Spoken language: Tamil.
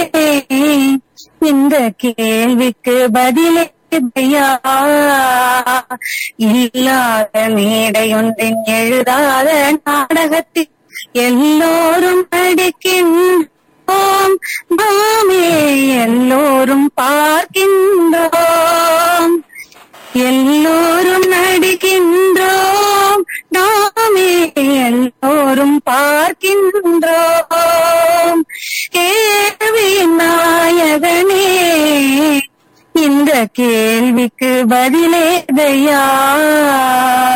இந்த கேள்விக்கு பதிலே இல்லையா இல்லாத மேடையொன்றின் எழுதாத நாடகத்தில் எல்லோரும் நடிக்கின்றோம் நாமே எல்லோரும் பார்க்கின்றோம் எல்லோரும் நடிக்கின்றோம் நாமே எல்லோரும் பார்க்கின்றோம் கேள்வியின் நாயகனே இந்த கேள்விக்கு பதிலே தயா